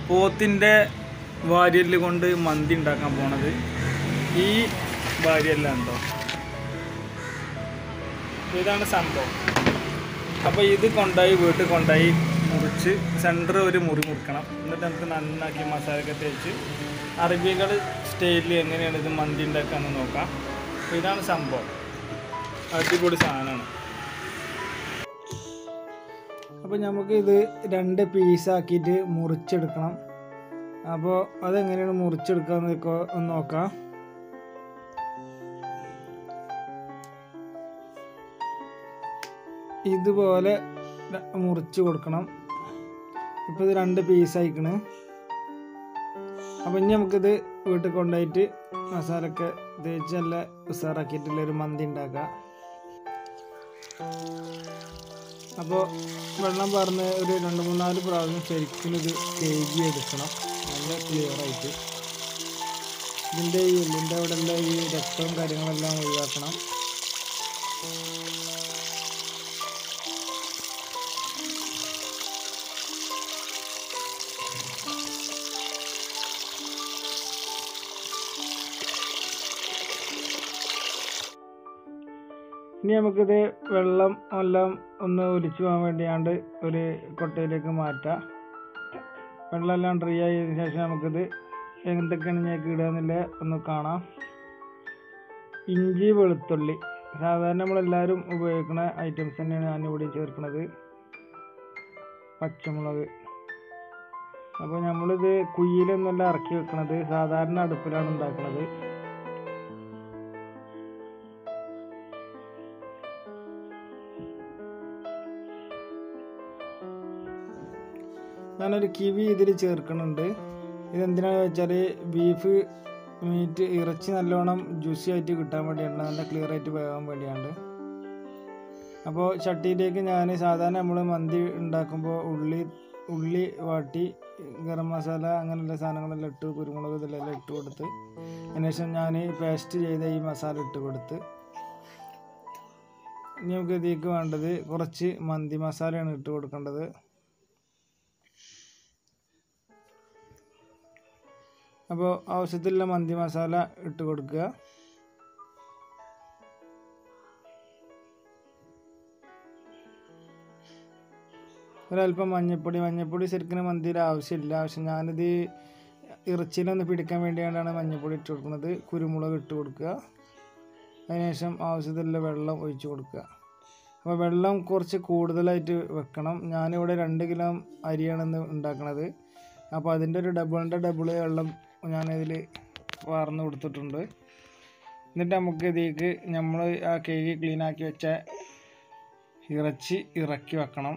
പോത്തിൻ്റെ വാരിയല് കൊണ്ട് മന്തി ഉണ്ടാക്കാൻ പോണത് ഈ വാരിയല്ല ഉണ്ടോ ഇതാണ് സംഭവം അപ്പോൾ ഇത് കൊണ്ടുപോയി വീട്ടിൽ കൊണ്ടുപോയി മുറിച്ച് സെൻറ്റർ ഒരു മുറി മുറിക്കണം എന്നിട്ട് നമുക്ക് നന്നാക്കി മസാലയൊക്കെ തേച്ച് അറബികൾ സ്റ്റൈലിൽ എങ്ങനെയാണ് ഇത് മന്തി ഉണ്ടാക്കാന്ന് നോക്കാം അപ്പോൾ ഇതാണ് സംഭവം അടിപൊളി സാധനമാണ് അപ്പോൾ നമുക്ക് ഇത് രണ്ട് പീസാക്കിയിട്ട് മുറിച്ചെടുക്കണം അപ്പോൾ അതെങ്ങനെയാണ് മുറിച്ചെടുക്കാന്ന് ഒക്കെ ഒന്ന് നോക്കാം ഇതുപോലെ ര- മുറിച്ച് കൊടുക്കണം ഇപ്പോൾ ഇത് രണ്ട് പീസ് അയക്കണ് അപ്പം ഇനി നമുക്കിത് വീട്ടിൽ കൊണ്ടുപോയിട്ട് മസാലയൊക്കെ തേച്ച് നല്ല ഉസാറാക്കിയിട്ടുള്ള ഒരു മന്തി ഉണ്ടാക്കാം അപ്പോൾ വെള്ളം പറഞ്ഞ് ഒരു രണ്ട് മൂന്നാല് പ്രാവശ്യം ശരിക്കും ഇത് കേജി എടുക്കണം നല്ല ക്ലിയർ ആയിട്ട് ഇതിൻ്റെ ഈ എല്ലിൻ്റെ അവിടെ ഉള്ള ഈ രക്തവും കാര്യങ്ങളെല്ലാം ഒഴിവാക്കണം ഇനി നമുക്കിത് വെള്ളം എല്ലാം ഒന്ന് ഒലിച്ചു പോകാൻ വേണ്ടിയാണ്ട് ഒരു കൊട്ടയിലേക്ക് മാറ്റാം വെള്ളമെല്ലാം ഡ്രൈ ആയതിനു ശേഷം നമുക്കിത് എന്തൊക്കെയാണ് ഞങ്ങൾക്ക് ഇടുകയെന്നില്ല ഒന്ന് കാണാം ഇഞ്ചി വെളുത്തുള്ളി സാധാരണ നമ്മളെല്ലാവരും ഉപയോഗിക്കുന്ന ഐറ്റംസ് തന്നെയാണ് ഞാനിവിടെ ചേർക്കുന്നത് പച്ചമുളക് അപ്പോൾ നമ്മളിത് കുയ്യിലൊന്നുമല്ല ഇറക്കി വെക്കണത് സാധാരണ അടുപ്പിലാണ് ഉണ്ടാക്കുന്നത് ഞാനൊരു കിവി ഇതിൽ ചേർക്കുന്നുണ്ട് ഇതെന്തിനാണെന്ന് വെച്ചാൽ ബീഫ് മീറ്റ് ഇറച്ചി നല്ലോണം ജ്യൂസി ആയിട്ട് കിട്ടാൻ വേണ്ടിയാണ് നല്ല ക്ലിയർ ആയിട്ട് വേകാൻ വേണ്ടിയാണ് അപ്പോൾ ചട്ടിയിലേക്ക് ഞാൻ സാധാരണ നമ്മൾ മന്തി ഉണ്ടാക്കുമ്പോൾ ഉള്ളി ഉള്ളി വാട്ടി ഗരം മസാല അങ്ങനെയുള്ള സാധനങ്ങളെല്ലാം ഇട്ട് കുരുമുളക് ഇതെല്ലാം ഇട്ട് കൊടുത്ത് അതിനുശേഷം ഞാൻ പേസ്റ്റ് ചെയ്ത ഈ മസാല ഇട്ട് കൊടുത്ത് ഇനി നമുക്ക് ഇതിലേക്ക് വേണ്ടത് കുറച്ച് മന്തി മസാലയാണ് ഇട്ട് കൊടുക്കേണ്ടത് അപ്പോൾ ആവശ്യത്തിലുള്ള മന്തി മസാല ഇട്ട് കൊടുക്കുക ഒരല്പം മഞ്ഞൾപ്പൊടി മഞ്ഞൾപ്പൊടി ശരിക്കും മന്തിയിൽ ആവശ്യമില്ല പക്ഷെ ഞാനിത് ഇറച്ചിയിലൊന്ന് പിടിക്കാൻ വേണ്ടിയാണ് മഞ്ഞൾപ്പൊടി ഇട്ട് കൊടുക്കുന്നത് കുരുമുളക് ഇട്ട് കൊടുക്കുക അതിനുശേഷം ആവശ്യത്തിലുള്ള വെള്ളം ഒഴിച്ച് കൊടുക്കുക അപ്പോൾ വെള്ളം കുറച്ച് കൂടുതലായിട്ട് വെക്കണം ഞാനിവിടെ രണ്ട് കിലോ അരിയാണ് ഇന്ന് ഉണ്ടാക്കുന്നത് അപ്പോൾ അതിൻ്റെ ഒരു ഡബിളിൻ്റെ ഡബിൾ വെള്ളം ഞാനിതിൽ വാർന്ന് കൊടുത്തിട്ടുണ്ട് എന്നിട്ട് നമുക്ക് ഇതിലേക്ക് നമ്മൾ ആ കേക്ക് ക്ലീൻ ആക്കി വെച്ച ഇറച്ചി ഇറക്കി വെക്കണം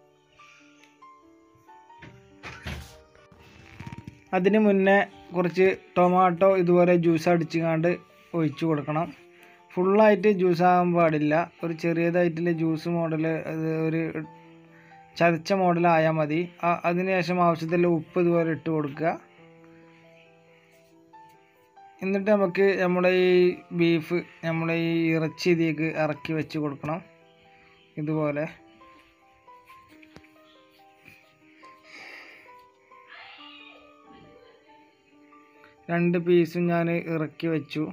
അതിന് മുന്നേ കുറച്ച് ടൊമാറ്റോ ഇതുപോലെ ജ്യൂസ് അടിച്ചുകൊണ്ട് ഒഴിച്ച് കൊടുക്കണം ഫുള്ളായിട്ട് ജ്യൂസ് ആകാൻ പാടില്ല ഒരു ചെറിയതായിട്ടുള്ള ജ്യൂസ് മോഡൽ അത് ഒരു ചതച്ച മോഡലായാൽ മതി ആ- അതിനുശേഷം ആവശ്യത്തിലുള്ള ഉപ്പ് ഇതുപോലെ ഇട്ട് കൊടുക്കുക എന്നിട്ട് നമുക്ക് നമ്മുടെ ഈ ബീഫ് നമ്മുടെ ഈ ഇറച്ചി ഇതിലേക്ക് ഇറക്കി വെച്ച് കൊടുക്കണം ഇതുപോലെ രണ്ട് പീസും ഞാൻ ഇറക്കി വെച്ചു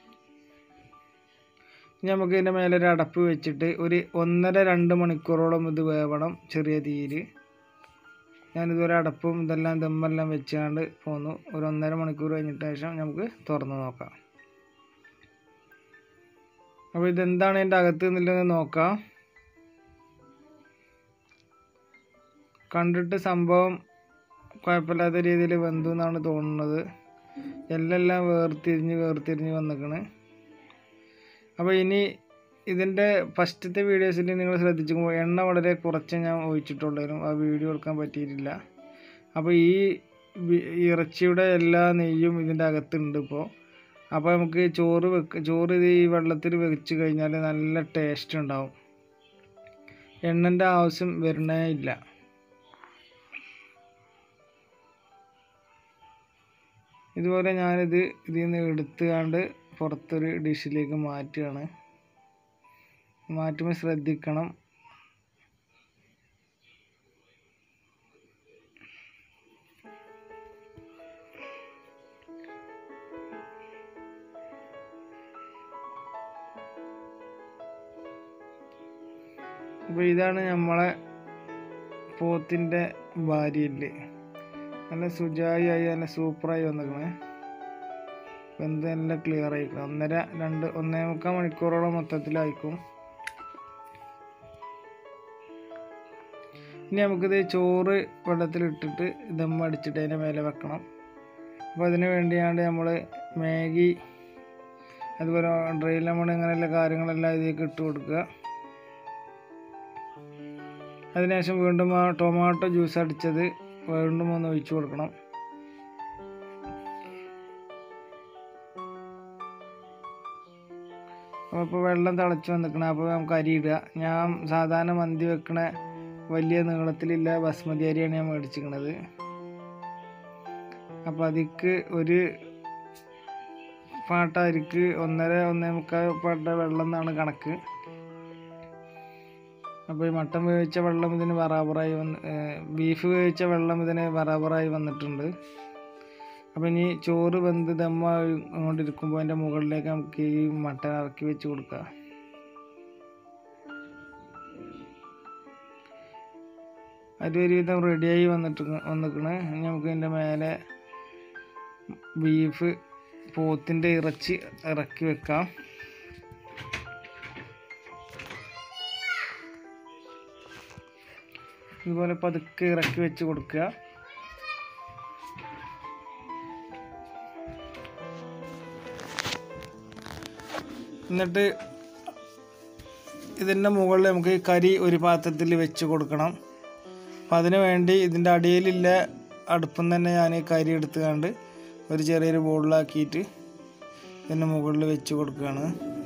ഇനി നമുക്ക് ഇതിൻ്റെ മേലെ ഒരു അടപ്പ് വെച്ചിട്ട് ഒരു ഒന്നര രണ്ട് മണിക്കൂറോളം ഇത് വേവണം ചെറിയ തീയിൽ ഞാനിതുവരെ അടപ്പും ഇതെല്ലാം ദമ്മെല്ലാം വെച്ചാണ്ട് പോന്നു ഒരു ഒന്നര മണിക്കൂർ കഴിഞ്ഞിട്ട് ശേഷം നമുക്ക് തുറന്ന് നോക്കാം അപ്പോൾ ഇതെന്താണ് ഇതിൻ്റെ അകത്ത് എന്നുള്ളത് നോക്കാം കണ്ടിട്ട് സംഭവം കുഴപ്പമില്ലാത്ത രീതിയിൽ വെന്തു എന്നാണ് തോന്നുന്നത് എല്ലാം വേർതിരിഞ്ഞ് വേർതിരിഞ്ഞ് വന്നിക്കണ് അപ്പോൾ ഇനി ഇതിൻ്റെ ഫസ്റ്റത്തെ വീഡിയോസിൽ നിങ്ങൾ ശ്രദ്ധിച്ചുമ്പോൾ എണ്ണ വളരെ കുറച്ച് ഞാൻ ഒഴിച്ചിട്ടുള്ളായിരുന്നു ആ വീഡിയോ എടുക്കാൻ പറ്റിയിട്ടില്ല അപ്പോൾ ഈ വി- ഇറച്ചിയുടെ എല്ലാ നെയ്യും ഇതിൻ്റെ അകത്തുണ്ട് ഇപ്പോൾ അപ്പോൾ നമുക്ക് ചോറ് വെക്ക ചോറ് ഇത് ഈ വെള്ളത്തിൽ വെച്ച് കഴിഞ്ഞാൽ നല്ല ടേസ്റ്റ് ഉണ്ടാവും എണ്ണൻ്റെ ആവശ്യം വരണേ ഇല്ല ഇതുപോലെ ഞാനിത് ഇതിൽ നിന്ന് എടുത്തുകൊണ്ട് പുറത്തൊരു ഡിഷിലേക്ക് മാറ്റുകയാണ് മാറ്റുമ്പോൾ ശ്രദ്ധിക്കണം അപ്പോൾ ഇതാണ് നമ്മളെ പോത്തിൻ്റെ ഭാര്യയില് നല്ല സുജായി ആയി നല്ല സൂപ്പറായി വന്നിരിക്കണേ വെന്ത് നല്ല ക്ലിയർ ആയിക്കണം ഒന്നര രണ്ട് ഒന്നേ മുക്കാൽ മണിക്കൂറോളം മൊത്തത്തിലായിരിക്കും ഇനി നമുക്കിത് ചോറ് വെള്ളത്തിലിട്ടിട്ട് ദം അടിച്ചിട്ട് അതിൻ്റെ മേലെ വെക്കണം അപ്പോൾ അതിന് വേണ്ടിയാണ് നമ്മൾ മാഗി അതുപോലെ ഡ്രൈ ലെമൺ ഇങ്ങനെയുള്ള കാര്യങ്ങളെല്ലാം ഇതിലേക്ക് ഇട്ട് കൊടുക്കുക അതിനുശേഷം വീണ്ടും ആ ടൊമാറ്റോ ജ്യൂസ് അടിച്ചത് വീണ്ടും ഒന്ന് ഒഴിച്ചു കൊടുക്കണം അപ്പോൾ ഇപ്പോൾ വെള്ളം തിളച്ച് വന്നിക്കണം അപ്പോൾ നമുക്ക് അരി ഇടുക ഞാൻ സാധാരണ മന്തി വെക്കണ വലിയ നീളത്തിലില്ല ബസ്മതി അരിയാണ് ഞാൻ മേടിച്ചിരിക്കണത് അപ്പോൾ അതിക്ക് ഒരു പാട്ട അരിക്ക് ഒന്നര ഒന്നേ മുക്കാൽ പാട്ട വെള്ളം എന്നാണ് കണക്ക് അപ്പോൾ ഈ മട്ടൻ വേവിച്ച വെള്ളം ഇതിന് ബറാബറായി വന്ന് ബീഫ് വേവിച്ച വെള്ളം ഇതിന് ബറാബറായി വന്നിട്ടുണ്ട് അപ്പോൾ ഇനി ചോറ് വെന്ത് ദമ്മ കൊണ്ടിരിക്കുമ്പോൾ അതിൻ്റെ മുകളിലേക്ക് നമുക്ക് ഈ മട്ടൻ ഇറക്കി വെച്ച് കൊടുക്കുക അരി ഒരുവിധം റെഡിയായി വന്നിട്ട് വന്നിക്കണ് ഇനി നമുക്ക് ഇതിൻ്റെ മേലെ ബീഫ് പോത്തിൻ്റെ ഇറച്ചി ഇറക്കി വെക്കാം ഇതുപോലെ പതുക്കെ ഇറക്കി വെച്ച് കൊടുക്കുക എന്നിട്ട് ഇതിൻ്റെ മുകളിൽ നമുക്ക് ഈ കരി ഒരു പാത്രത്തിൽ വെച്ച് കൊടുക്കണം അപ്പം അതിന് വേണ്ടി ഇതിൻ്റെ അടിയിലില്ല അടുപ്പം തന്നെ ഞാൻ ഈ കരി എടുത്തുകൊണ്ട് ഒരു ചെറിയൊരു ബോളിലാക്കിയിട്ട് ഇതിൻ്റെ മുകളിൽ വെച്ച് കൊടുക്കുകയാണ്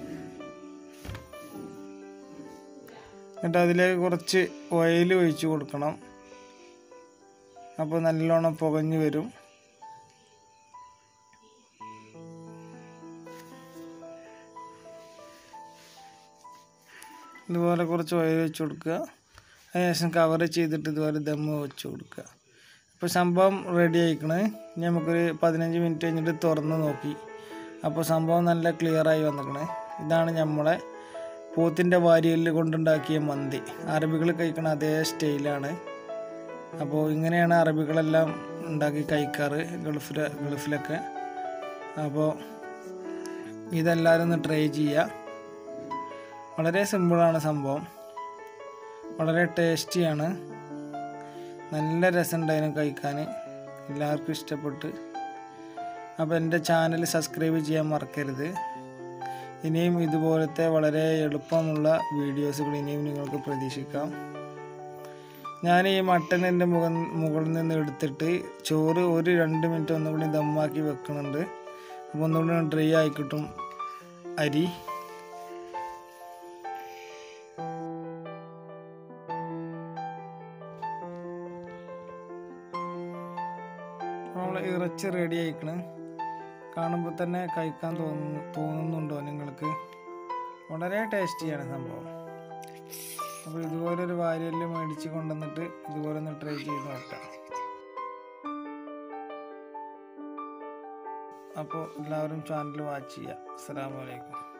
എന്നിട്ട് അതിലേക്ക് കുറച്ച് ഓയിൽ ഒഴിച്ച് കൊടുക്കണം അപ്പോൾ നല്ലോണം പുകഞ്ഞ് വരും ഇതുപോലെ കുറച്ച് ഓയിൽ വെച്ച് കൊടുക്കുക അതിനുശേഷം കവർ ചെയ്തിട്ട് ഇതുപോലെ ദമ്മ് വെച്ച് കൊടുക്കുക ഇപ്പോൾ സംഭവം റെഡി ആയിക്കണ് ഇനി നമുക്കൊരു പതിനഞ്ച് മിനിറ്റ് കഴിഞ്ഞിട്ട് തുറന്ന് നോക്കി അപ്പോൾ സംഭവം നല്ല ക്ലിയറായി വന്നിക്കണ് ഇതാണ് നമ്മളെ പോത്തിൻ്റെ വാരിയലിൽ കൊണ്ടുണ്ടാക്കിയ മന്തി അറബികൾ കഴിക്കണ അതേ സ്റ്റൈലാണ് അപ്പോൾ ഇങ്ങനെയാണ് അറബികളെല്ലാം ഉണ്ടാക്കി കഴിക്കാറ് ഗൾഫിൽ ഗൾഫിലൊക്കെ അപ്പോൾ ഇതെല്ലാവരും ഒന്ന് ട്രൈ ചെയ്യുക വളരെ സിമ്പിളാണ് സംഭവം വളരെ ടേസ്റ്റിയാണ് നല്ല രസമുണ്ടായിരുന്നു കഴിക്കാൻ എല്ലാവർക്കും ഇഷ്ടപ്പെട്ട് അപ്പോൾ എൻ്റെ ചാനൽ സബ്സ്ക്രൈബ് ചെയ്യാൻ മറക്കരുത് ഇനിയും ഇതുപോലത്തെ വളരെ എളുപ്പമുള്ള വീഡിയോസുകൾ ഇനിയും നിങ്ങൾക്ക് പ്രതീക്ഷിക്കാം ഞാൻ ഈ മട്ടൻ എൻ്റെ മുഖ മുകളിൽ നിന്ന് എടുത്തിട്ട് ചോറ് ഒരു രണ്ട് മിനിറ്റ് ഒന്നുകൂടി ദമ്മാക്കി വെക്കുന്നുണ്ട് അപ്പോൾ ഒന്നുകൂടി ഡ്രൈ ആയി കിട്ടും അരി നമ്മൾ ഇറച്ചി റെഡി ആയിക്കണ് കാണുമ്പോൾ തന്നെ കഴിക്കാൻ തോന്നുന്നു തോന്നുന്നുണ്ടോ നിങ്ങൾക്ക് വളരെ ടേസ്റ്റിയാണ് സംഭവം അപ്പോൾ ഇതുപോലൊരു വാരിയെല്ലാം മേടിച്ച് കൊണ്ടുവന്നിട്ട് ഇതുപോലെ ഒന്ന് ട്രൈ ചെയ്ത് നോക്കാം അപ്പോൾ എല്ലാവരും ചാനൽ വാച്ച് ചെയ്യുക അസ്സാം വലൈക്കും